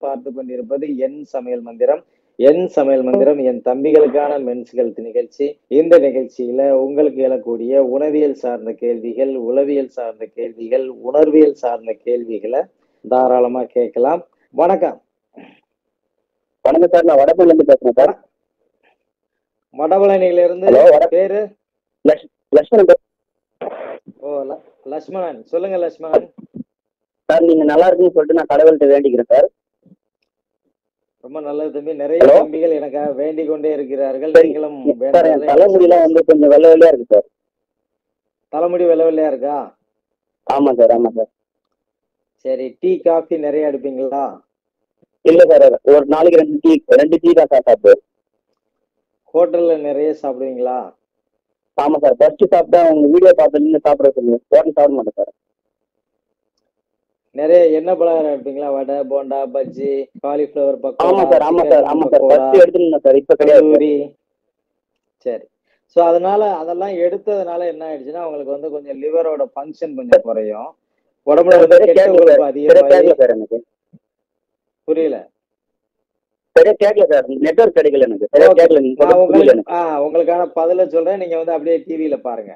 பார்த்து கொண்டிருப்பது என் சமையல் மந்திரம் என் சமையல் மந்திரம் என் தம்பிகளுக்கான மென்ஸ் ஹெல்த் நிகழ்ச்சி இந்த நிகழ்ச்சியில உங்களுக்கு எழக்கூடிய உணவியல் சார்ந்த கேள்விகள் உளவியல் சார்ந்த கேள்விகள் உணர்வியல் சார்ந்த கேள்விகளை தாராளமா கேட்கலாம் வணக்கம் வணக்கம் சார் நான் வடபழனில இருந்து பேசுறேன் சார் வடபழனியில இருந்து ஹலோ வட பேரு லட்ச- லட்சுமணன் பேசுறேன் ஓ ல- லட்சுமணன் சொல்லுங்க லட்சுமணன் சார் நீங்க நல்லா இருக்குன்னு சொல்லிட்டு நான் கடவுள்கிட்ட வேண்டிக்கிறேன் சார் ரொம்ப நல்லது தம்பி நிறைய ஹலோ. தம்பிகள் எனக்காக வேண்டிக் கொண்டே இருக்கிறார்கள் சரி. நீங்களும் சார் என் வேண்டுதலை தலைமுடியெல்லாம் வந்து கொஞ்சம் வெள்ளை வெள்ளையா இருக்கு சார் தலைமுடி வெள்ளை வெள்ளையா இருக்கா ஆமா சார் ஆமா சார் சரி டீ காஃபி நிறைய எடுப்பீங்களா இல்ல சார் ஒரு நாளைக்கு ரெண்டு டீ ரெண்டு டீ தான் சார் சாப்பிடுவேன் ஹோட்டல்ல நிறைய சாப்பிடுவீங்களா ஆமா சார் ஃபர்ஸ்ட் சாப்பிட்டா உங்க வீடியோ பார்த்து நீங்க சாப்பிட சொல்லுங்க ஹோட்டல் சாப்பிட மாட்டேன் சார் நிறைய எண்ணெய் பலகாரம் எடுப்பீங்களா வடை போண்டா பஜ்ஜி காலிஃபிளவர் ஆமா பக்கோடா சார் ஆமா சார் சிக்கன் ஆமா சார் பக்கோடா ஃபர்ஸ்ட் எடுத்துருந்தேன் சார் இப்ப கிடையாது சார். கல்லூரி சரி ஸோ அதனால அதெல்லாம் எடுத்ததுனால என்ன ஆயிடுச்சுன்னா உங்களுக்கு வந்து கொஞ்சம் லிவரோட ஃபங்க்ஷன் கொஞ்சம் குறையும் உடம்புல வந்து சரியா கெட்ட கேட்கல கொழுப்பு சார் சரியா அதிகமாகி கேட்கல சார் எனக்கு புரியல சரியா கேட்கல சார் நெட்வொர்க் கிடைக்கல எனக்கு சரியா Okay. கேட்கல நீங்க நான் சொல்றது புரியல உங்களுக்கு எனக்கு ஆ உங்களுக்கான பதில சொல்றேன் நீங்க வந்து அப்படியே டிவியில பாருங்க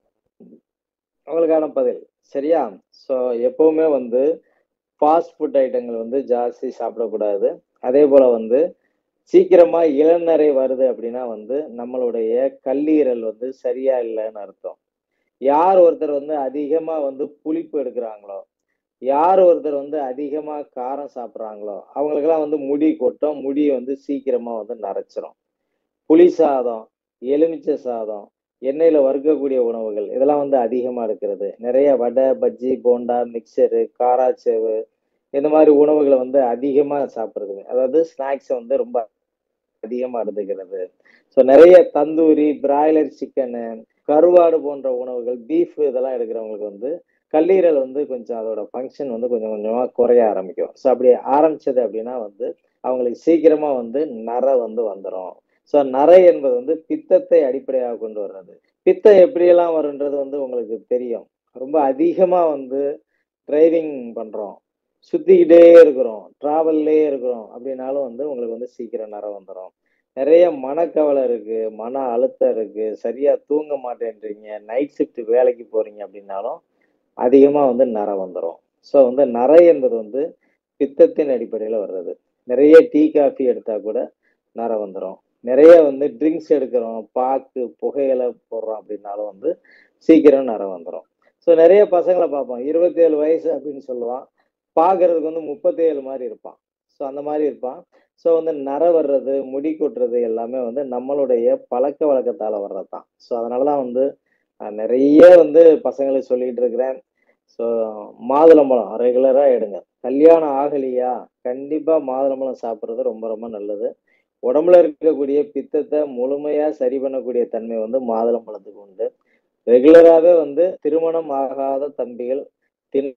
உங்களுக்கான பதில் சரியா ஸோ எப்பவுமே வந்து ஃபாஸ்ட் ஃபுட் ஐட்டங்கள் வந்து ஜாஸ்தி சாப்பிடக்கூடாது அதே போல வந்து சீக்கிரமா இளநரை வருது அப்படின்னா வந்து நம்மளுடைய கல்லீரல் வந்து சரியா இல்லைன்னு அர்த்தம் யார் ஒருத்தர் வந்து அதிகமா வந்து புளிப்பு எடுக்கிறாங்களோ யார் ஒருத்தர் வந்து அதிகமா காரம் சாப்பிட்றாங்களோ அவங்களுக்கெல்லாம் வந்து முடி கொட்டும் முடி வந்து சீக்கிரமா வந்து நரைச்சிரும் புளி சாதம் எலுமிச்சை சாதம் எண்ணெயில வறுக்கக்கூடிய உணவுகள் இதெல்லாம் வந்து அதிகமா எடுக்கிறது நிறைய வடை பஜ்ஜி போண்டா மிக்சரு காராச்சேவு இந்த மாதிரி உணவுகளை வந்து அதிகமா சாப்பிடுறது அதாவது ஸ்நாக்ஸை வந்து ரொம்ப அதிகமா எடுத்துக்கிறது ஸோ நிறைய தந்தூரி பிராய்லர் சிக்கனு கருவாடு போன்ற உணவுகள் பீஃப் இதெல்லாம் எடுக்கிறவங்களுக்கு வந்து கல்லீரல் வந்து கொஞ்சம் அதோட ஃபங்க்ஷன் வந்து கொஞ்சம் கொஞ்சமா குறைய ஆரம்பிக்கும் ஸோ அப்படி ஆரம்பிச்சது அப்படின்னா வந்து அவங்களுக்கு சீக்கிரமா வந்து நரை வந்து வந்துடும் ஸோ நரை என்பது வந்து பித்தத்தை அடிப்படையாக கொண்டு வர்றது பித்தம் எப்படியெல்லாம் வருன்றது வந்து உங்களுக்கு தெரியும் ரொம்ப அதிகமா வந்து டிரைவிங் பண்றோம் சுத்திக்கிட்டே இருக்கிறோம் டிராவல்லே இருக்கிறோம் அப்படின்னாலும் வந்து உங்களுக்கு வந்து சீக்கிரம் நரை வந்துடும் நிறைய மனக்கவலை இருக்கு மன அழுத்தம் இருக்கு சரியா தூங்க மாட்டேன்றீங்க நைட் ஷிஃப்ட் வேலைக்கு போறீங்க அப்படின்னாலும் அதிகமா வந்து நரை வந்துடும் ஸோ வந்து நரை என்பது வந்து பித்தத்தின் அடிப்படையில் வர்றது நிறைய டீ காஃபி எடுத்தா கூட நரை வந்துடும் நிறைய வந்து ட்ரிங்க்ஸ் எடுக்கிறோம் பாக்கு புகையிலை போடுறோம் அப்படின்னாலும் வந்து சீக்கிரம் நரை வந்துடும் ஸோ நிறைய பசங்களை பார்ப்போம் இருபத்தேழு வயசு அப்படின்னு சொல்லுவான் பார்க்கறதுக்கு வந்து முப்பத்தேழு மாதிரி இருப்பான் ஸோ அந்த மாதிரி இருப்பான் ஸோ வந்து நரை வர்றது முடி கொட்டுறது எல்லாமே வந்து நம்மளுடைய பழக்க வழக்கத்தால் வர்றது தான் ஸோ அதனால தான் வந்து நான் நிறைய வந்து பசங்களுக்கு சொல்லிட்டு இருக்கிறேன் ஸோ மாதுளம்பழம் ரெகுலராக எடுங்க கல்யாணம் ஆகலையா கண்டிப்பாக மாதுளம்பழம் சாப்பிட்றது ரொம்ப ரொம்ப நல்லது உடம்புல இருக்கக்கூடிய பித்தத்தை முழுமையாக சரி பண்ணக்கூடிய தன்மை வந்து மாதுளம்பழத்துக்கு உண்டு ரெகுலராகவே வந்து திருமணம் ஆகாத தம்பிகள் தின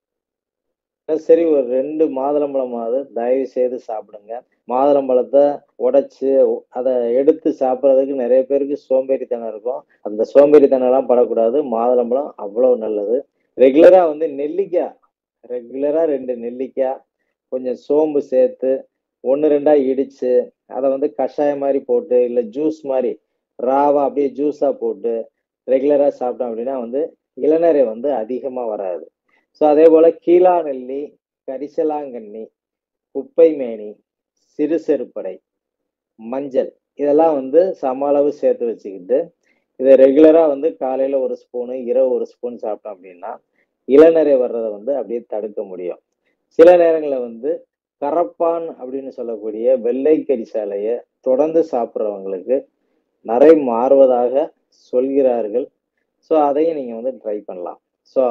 சரி ஒரு ரெண்டு மாதுளம்பழமாவது தயவு செய்து சாப்பிடுங்க மாதுளம்பழத்தை உடைச்சு அதை எடுத்து சாப்பிட்றதுக்கு நிறைய பேருக்கு சோம்பேறித்தனம் இருக்கும் அந்த சோம்பேறித்தனம் எல்லாம் படக்கூடாது மாதுளம்பழம் அவ்வளவு நல்லது ரெகுலரா வந்து நெல்லிக்காய் ரெகுலரா ரெண்டு நெல்லிக்காய் கொஞ்சம் சோம்பு சேர்த்து ஒன்று ரெண்டா இடிச்சு அதை வந்து கஷாயம் மாதிரி போட்டு இல்லை ஜூஸ் மாதிரி ராவா அப்படியே ஜூஸா போட்டு ரெகுலரா சாப்பிட்டோம் அப்படின்னா வந்து இளநரை வந்து அதிகமா வராது ஸோ அதே போல கீழா நெல்லி கரிசலாங்கண்ணி குப்பை மேனி சிறு செருப்படை மஞ்சள் இதெல்லாம் வந்து சம அளவு சேர்த்து வச்சுக்கிட்டு இதை ரெகுலரா வந்து காலையில ஒரு ஸ்பூனு இரவு ஒரு ஸ்பூன் சாப்பிட்டோம் அப்படின்னா இளநரை வர்றதை வந்து அப்படியே தடுக்க முடியும் சில நேரங்களில் வந்து கரப்பான் அப்படின்னு சொல்லக்கூடிய வெள்ளை கரிசாலையை தொடர்ந்து சாப்பிட்றவங்களுக்கு நரை மாறுவதாக சொல்கிறார்கள் ஸோ அதையும் நீங்கள் வந்து ட்ரை பண்ணலாம் ஸோ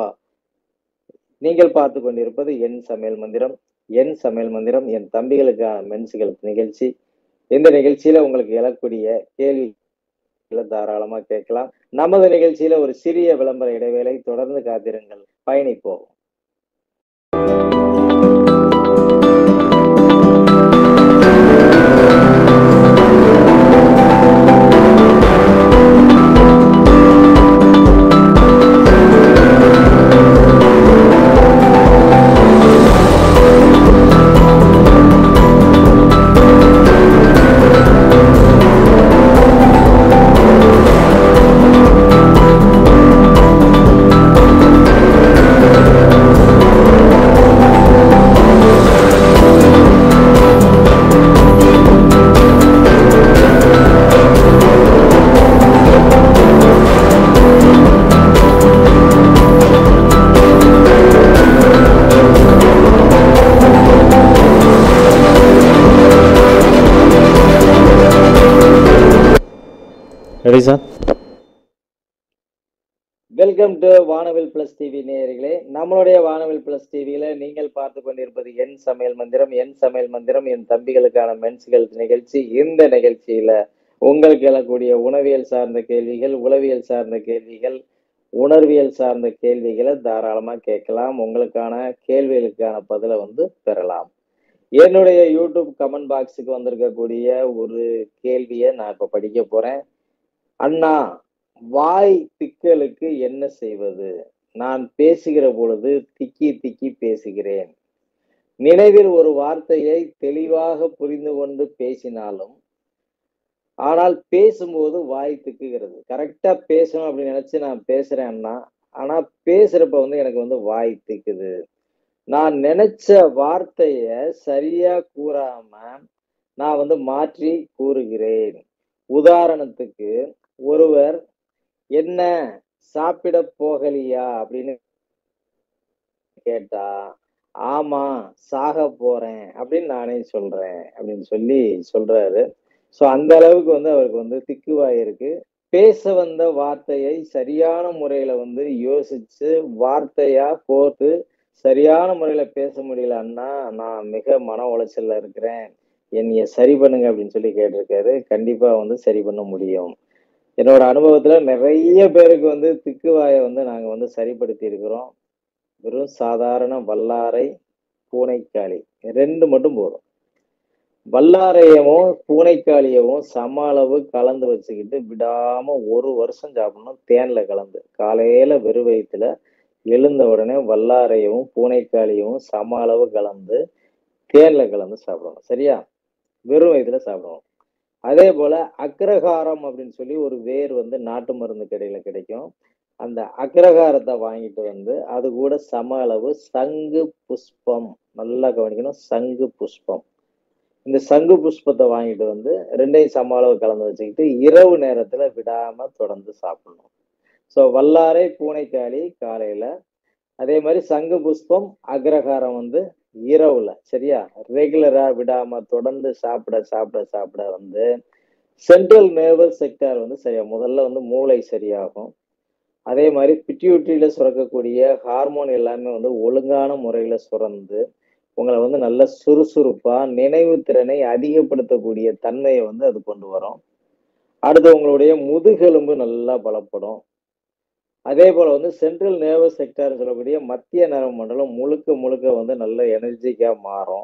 நீங்கள் பார்த்து கொண்டிருப்பது என் சமையல் மந்திரம் என் சமையல் மந்திரம் என் தம்பிகளுக்கான மென்சுகள் நிகழ்ச்சி இந்த நிகழ்ச்சியில உங்களுக்கு எழக்கூடிய கேள்வி தாராளமா கேட்கலாம் நமது நிகழ்ச்சியில ஒரு சிறிய விளம்பர இடைவேளை தொடர்ந்து காத்திருங்கள் பயணிப்போம் ready sir welcome to Vanavil plus TV நேயர்களே நம்மளுடைய வானவில் பிளஸ் டிவியில நீங்கள் பார்த்து கொண்டிருப்பது என் சமையல் மந்திரம் என் சமையல் மந்திரம் என் தம்பிகளுக்கான மென்ஸ்கள் நிகழ்ச்சி இந்த நிகழ்ச்சியில உங்களுக்கு எழக்கூடிய உணவியல் சார்ந்த கேள்விகள் உளவியல் சார்ந்த கேள்விகள் உணர்வியல் சார்ந்த கேள்விகளை தாராளமா கேட்கலாம் உங்களுக்கான கேள்விகளுக்கான பதிலை வந்து பெறலாம் என்னுடைய யூடியூப் கமெண்ட் பாக்ஸுக்கு வந்திருக்கக்கூடிய ஒரு கேள்வியை நான் இப்ப படிக்க போறேன் அண்ணா வாய் திக்கலுக்கு என்ன செய்வது நான் பேசுகிற பொழுது திக்கி திக்கி பேசுகிறேன் நினைவில் ஒரு வார்த்தையை தெளிவாக புரிந்து கொண்டு பேசினாலும் ஆனால் பேசும்போது வாய் திக்குகிறது கரெக்டா பேசணும் அப்படின்னு நினைச்சு நான் பேசுறேன்னா ஆனா பேசுறப்ப வந்து எனக்கு வந்து வாய் திக்குது நான் நினைச்ச வார்த்தைய சரியா கூறாம நான் வந்து மாற்றி கூறுகிறேன் உதாரணத்துக்கு ஒருவர் என்ன சாப்பிட போகலையா அப்படின்னு கேட்டா ஆமா சாக போறேன் அப்படின்னு நானே சொல்றேன் அப்படின்னு சொல்லி சொல்றாரு சோ அந்த அளவுக்கு வந்து அவருக்கு வந்து திக்குவாய் இருக்கு பேச வந்த வார்த்தையை சரியான முறையில வந்து யோசிச்சு வார்த்தையா கோர்த்து சரியான முறையில பேச முடியல அண்ணா நான் மிக மன உளைச்சல்ல இருக்கிறேன் என்னைய சரி பண்ணுங்க அப்படின்னு சொல்லி கேட்டிருக்காரு கண்டிப்பா வந்து சரி பண்ண முடியும் என்னோட அனுபவத்துல நிறைய பேருக்கு வந்து திக்குவாயை வந்து நாங்க வந்து சரிப்படுத்தி இருக்கிறோம் வெறும் சாதாரண வல்லாரை பூனைக்காளி ரெண்டு மட்டும் போதும் வல்லாரையவும் பூனைக்காளியவும் சம அளவு கலந்து வச்சுக்கிட்டு விடாம ஒரு வருஷம் சாப்பிடணும் தேன்ல கலந்து காலையில வெறு வயிற்றுல எழுந்த உடனே வல்லாரையவும் பூனைக்காளியவும் சம அளவு கலந்து தேன்ல கலந்து சாப்பிடணும் சரியா வெறும் வயிற்றுல சாப்பிடணும் அதே போல அக்ரகாரம் அப்படின்னு சொல்லி ஒரு வேர் வந்து நாட்டு மருந்து கடையில கிடைக்கும் அந்த அக்ரகாரத்தை வாங்கிட்டு வந்து அது கூட சம அளவு சங்கு புஷ்பம் நல்லா கவனிக்கணும் சங்கு புஷ்பம் இந்த சங்கு புஷ்பத்தை வாங்கிட்டு வந்து ரெண்டையும் சம அளவு கலந்து வச்சுக்கிட்டு இரவு நேரத்துல விடாம தொடர்ந்து சாப்பிடணும் ஸோ வல்லாரை பூனைக்காளி காலையில அதே மாதிரி சங்கு புஷ்பம் அக்ரகாரம் வந்து இரவுல சரியா ரெகுலரா விடாம தொடர்ந்து சாப்பிட சாப்பிட சாப்பிட வந்து சென்ட்ரல் நர்வஸ் செக்டார் வந்து சரியா முதல்ல வந்து மூளை சரியாகும் அதே மாதிரி பிட்யூட்ரியில சுரக்கக்கூடிய ஹார்மோன் எல்லாமே வந்து ஒழுங்கான முறையில சுரந்து உங்களை வந்து நல்ல சுறுசுறுப்பா நினைவு திறனை அதிகப்படுத்தக்கூடிய தன்மையை வந்து அது கொண்டு வரும் அடுத்து உங்களுடைய முதுகெலும்பு நல்லா பலப்படும் அதே போல வந்து சென்ட்ரல் நர்வஸ் செக்டார் சொல்லக்கூடிய மத்திய நரம்பு மண்டலம் முழுக்க முழுக்க வந்து நல்ல எனர்ஜிக்கா மாறும்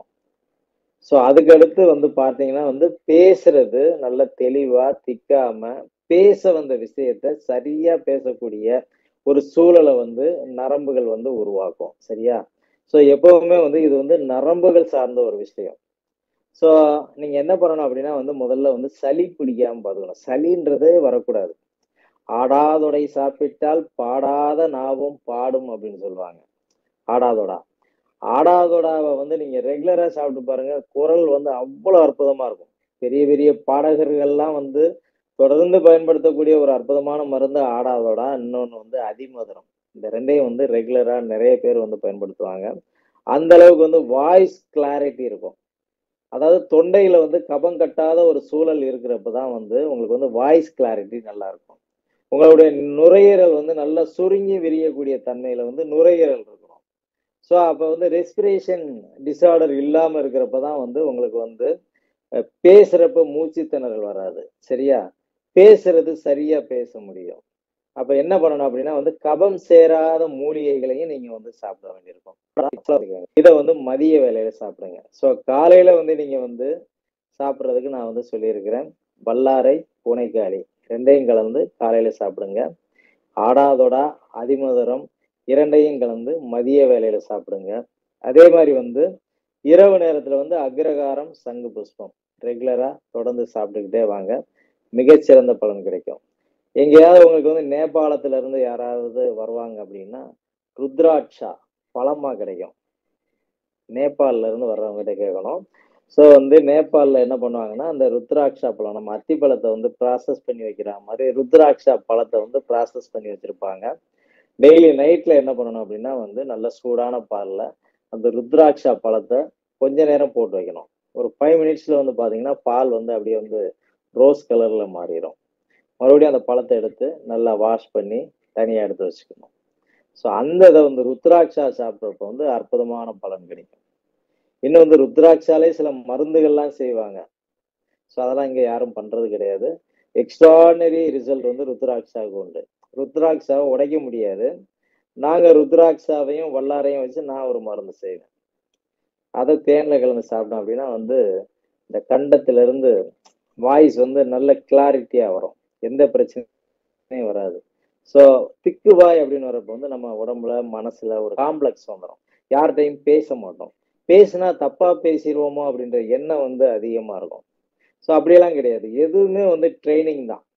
ஸோ அதுக்கடுத்து வந்து பார்த்தீங்கன்னா வந்து பேசுறது நல்ல தெளிவா திக்காம பேச வந்த விஷயத்த சரியா பேசக்கூடிய ஒரு சூழலை வந்து நரம்புகள் வந்து உருவாக்கும் சரியா ஸோ எப்பவுமே வந்து இது வந்து நரம்புகள் சார்ந்த ஒரு விஷயம் ஸோ நீங்க என்ன பண்ணணும் அப்படின்னா வந்து முதல்ல வந்து சளி பிடிக்காம பார்த்துக்கணும் சளின்றதே வரக்கூடாது ஆடாதொடை சாப்பிட்டால் பாடாத நாவும் பாடும் அப்படின்னு சொல்லுவாங்க ஆடாதொடா ஆடாதொடாவை வந்து நீங்க ரெகுலரா சாப்பிட்டு பாருங்க குரல் வந்து அவ்வளவு அற்புதமா இருக்கும் பெரிய பெரிய பாடகர்கள்லாம் வந்து தொடர்ந்து பயன்படுத்தக்கூடிய ஒரு அற்புதமான மருந்து ஆடாதோடா இன்னொன்று வந்து அதிமதுரம் இந்த ரெண்டையும் வந்து ரெகுலரா நிறைய பேர் வந்து பயன்படுத்துவாங்க அந்த அளவுக்கு வந்து வாய்ஸ் கிளாரிட்டி இருக்கும் அதாவது தொண்டையில வந்து கபம் கட்டாத ஒரு சூழல் இருக்கிறப்ப தான் வந்து உங்களுக்கு வந்து வாய்ஸ் கிளாரிட்டி நல்லா இருக்கும் உங்களுடைய நுரையீரல் வந்து நல்லா சுருங்கி விரியக்கூடிய தன்மையில வந்து நுரையீரல் இருக்கணும் ஸோ அப்போ வந்து ரெஸ்பிரேஷன் டிசார்டர் இல்லாம இருக்கிறப்ப தான் வந்து உங்களுக்கு வந்து அஹ், பேசுறப்ப மூச்சு திணறல் வராது சரியா பேசுறது சரியா பேச முடியும் அப்ப என்ன பண்ணணும் அப்படின்னா வந்து கபம் சேராத மூலிகைகளையும் நீங்க வந்து சாப்பிட வேண்டியிருக்கும் இதை வந்து மதிய வேலையில சாப்பிடுங்க ஸோ காலையில வந்து நீங்க வந்து சாப்பிட்றதுக்கு நான் வந்து சொல்லியிருக்கிறேன் வல்லாரை பூனைக்காளி ரெண்டையும் கலந்து காலையில சாப்பிடுங்க ஆடாதொடா அதிமதுரம் இரண்டையும் கலந்து மதிய வேலையில சாப்பிடுங்க அதே மாதிரி வந்து இரவு நேரத்துல வந்து அக்ரகாரம் சங்கு புஷ்பம் ரெகுலரா தொடர்ந்து சாப்பிட்டுக்கிட்டே வாங்க மிகச்சிறந்த பலன் கிடைக்கும் எங்கேயாவது உங்களுக்கு வந்து நேபாளத்துல இருந்து யாராவது வருவாங்க அப்படின்னா ருத்ராட்சா பழமா கிடைக்கும் நேபாளில இருந்து வர்றவங்ககிட்ட கேட்கணும் ஸோ வந்து நேபாளில் என்ன பண்ணுவாங்கன்னா அந்த ருத்ராட்சா பழம் நம்ம அத்தி பழத்தை வந்து ப்ராசஸ் பண்ணி வைக்கிற மாதிரி ருத்ராட்சா பழத்தை வந்து ப்ராசஸ் பண்ணி வச்சிருப்பாங்க டெய்லி நைட்ல என்ன பண்ணணும் அப்படின்னா வந்து நல்ல சூடான பால்ல அந்த ருத்ராட்சா பழத்தை கொஞ்ச நேரம் போட்டு வைக்கணும் ஒரு ஃபைவ் மினிட்ஸ்ல வந்து பாத்தீங்கன்னா பால் வந்து அப்படியே வந்து ரோஸ் கலர்ல மாறிடும் மறுபடியும் அந்த பழத்தை எடுத்து நல்லா வாஷ் பண்ணி தனியாக எடுத்து வச்சுக்கணும் ஸோ அந்த இதை வந்து ருத்ராட்சா சாப்பிட்றப்ப வந்து அற்புதமான பலன் கிடைக்கும் இன்னும் வந்து ருத்ராட்சாலே சில மருந்துகள்லாம் செய்வாங்க ஸோ அதெல்லாம் இங்கே யாரும் பண்ணுறது கிடையாது எக்ஸ்ட்ரானரி ரிசல்ட் வந்து ருத்ராட்சாவுக்கு உண்டு ருத்ராட்சாவை உடைக்க முடியாது நாங்கள் ருத்ராட்சாவையும் வல்லாரையும் வச்சு நான் ஒரு மருந்து செய்வேன் அதை தேனில் கலந்து சாப்பிட்டோம் அப்படின்னா வந்து இந்த கண்டத்திலிருந்து வாய்ஸ் வந்து நல்ல கிளாரிட்டியாக வரும் எந்த பிரச்சனையும் வராது ஸோ திக்கு வாய் அப்படின்னு வரப்போ வந்து நம்ம உடம்புல மனசுல ஒரு காம்ப்ளெக்ஸ் வந்துடும் யார்கிட்டையும் பேச மாட்டோம் பேசினா தப்பா பேசிடுவோமோ அப்படின்ற எண்ணம் வந்து அதிகமா இருக்கும் ஸோ அப்படியெல்லாம் கிடையாது எதுவுமே வந்து ட்ரைனிங் தான்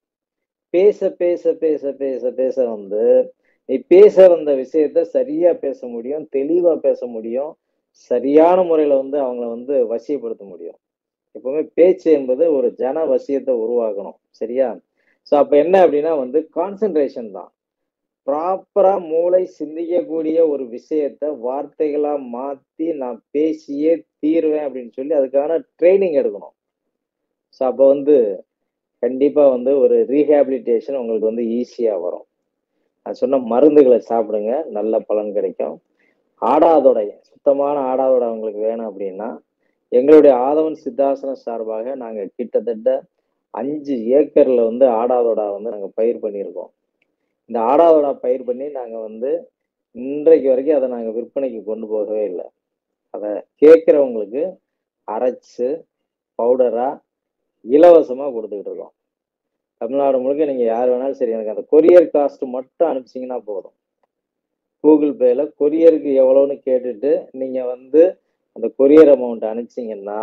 பேச பேச பேச பேச பேச வந்து நீ பேச வந்த விஷயத்த சரியா பேச முடியும் தெளிவா பேச முடியும் சரியான முறையில வந்து அவங்கள வந்து வசியப்படுத்த முடியும் எப்பவுமே பேச்சு என்பது ஒரு ஜன வசியத்தை உருவாக்கணும் சரியா ஸோ அப்போ என்ன அப்படின்னா வந்து கான்சென்ட்ரேஷன் தான் ப்ராப்பரா மூளை சிந்திக்கக்கூடிய ஒரு விஷயத்த வார்த்தைகளா மாத்தி நான் பேசியே தீருவேன் அப்படின்னு சொல்லி அதுக்கான ட்ரைனிங் எடுக்கணும் ஸோ அப்போ வந்து கண்டிப்பா வந்து ஒரு ரீஹேபிலிட்டேஷன் உங்களுக்கு வந்து ஈஸியா வரும் நான் சொன்ன மருந்துகளை சாப்பிடுங்க நல்ல பலன் கிடைக்கும் ஆடாதொடை சுத்தமான ஆடாதொடை உங்களுக்கு வேணும் அப்படின்னா எங்களுடைய ஆதவன் சித்தாசனம் சார்பாக நாங்க கிட்டத்தட்ட அஞ்சு ஏக்கர்ல வந்து ஆடாதொடா வந்து நாங்க பயிர் பண்ணியிருக்கோம் இந்த ஆடாதொடா பயிர் பண்ணி நாங்க வந்து இன்றைக்கு வரைக்கும் அதை நாங்க விற்பனைக்கு கொண்டு போகவே இல்லை அதை கேட்குறவங்களுக்கு அரைச்சு பவுடரா இலவசமா கொடுத்துக்கிட்டு இருக்கோம் தமிழ்நாடு முழுக்க நீங்க யார் வேணாலும் சரி எனக்கு அந்த கொரியர் காஸ்ட் மட்டும் அனுப்பிச்சிங்கன்னா போதும் கூகுள் பேல கொரியருக்கு எவ்வளோன்னு கேட்டுட்டு நீங்க வந்து அந்த கொரியர் அமௌண்ட் அனுப்பிச்சிங்கன்னா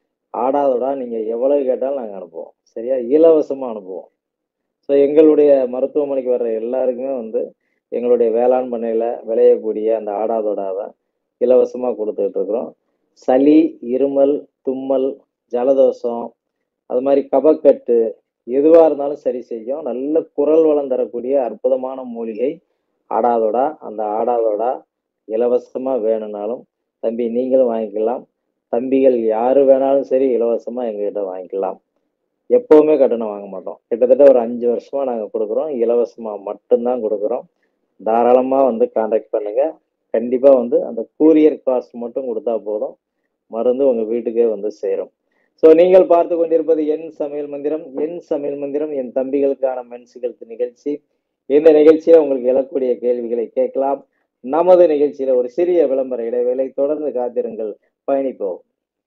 ஆடாதோடா நீங்க எவ்வளவு கேட்டாலும் நாங்க அனுப்புவோம் சரியா இலவசமா அனுப்புவோம் ஸோ எங்களுடைய மருத்துவமனைக்கு வர்ற எல்லாருக்குமே வந்து எங்களுடைய வேளாண் பண்ணையில விளையக்கூடிய அந்த ஆடாதோடாவை இலவசமா கொடுத்துக்கிட்டு இருக்கிறோம் சளி இருமல் தும்மல் ஜலதோஷம் அது மாதிரி கபக்கட்டு எதுவா இருந்தாலும் சரி செய்யும் நல்ல குரல் வளம் தரக்கூடிய அற்புதமான மூலிகை ஆடாதோடா அந்த ஆடாதோடா இலவசமா வேணும்னாலும் தம்பி நீங்களும் வாங்கிக்கலாம் தம்பிகள் யாரு வேணாலும் சரி இலவசமா எங்ககிட்ட வாங்கிக்கலாம் எப்பவுமே கட்டணம் வாங்க மாட்டோம் கிட்டத்தட்ட ஒரு அஞ்சு வருஷமா நாங்க கொடுக்குறோம் இலவசமா மட்டும்தான் கொடுக்குறோம் தாராளமா வந்து கான்டாக்ட் பண்ணுங்க கண்டிப்பா வந்து அந்த கூரியர் காஸ்ட் மட்டும் கொடுத்தா போதும் மருந்து உங்க வீட்டுக்கே வந்து சேரும் ஸோ நீங்கள் பார்த்து கொண்டிருப்பது என் சமையல் மந்திரம் என் சமையல் மந்திரம் என் தம்பிகளுக்கான மென்சுகள் நிகழ்ச்சி இந்த நிகழ்ச்சியில உங்களுக்கு எழக்கூடிய கேள்விகளை கேட்கலாம் நமது நிகழ்ச்சியில ஒரு சிறிய விளம்பர இடைவேளை தொடர்ந்து காத்திருங்கள் பயணிப்போம்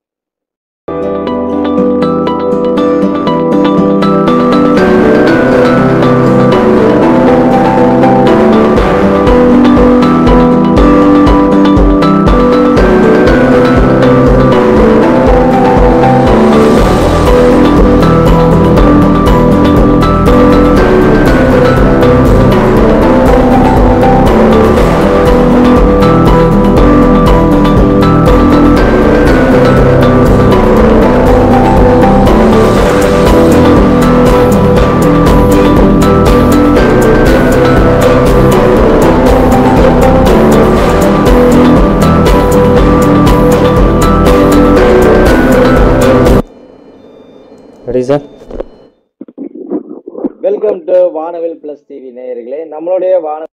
ready sir welcome to Vanavil plus TV நேயர்களே நம்மளுடைய வான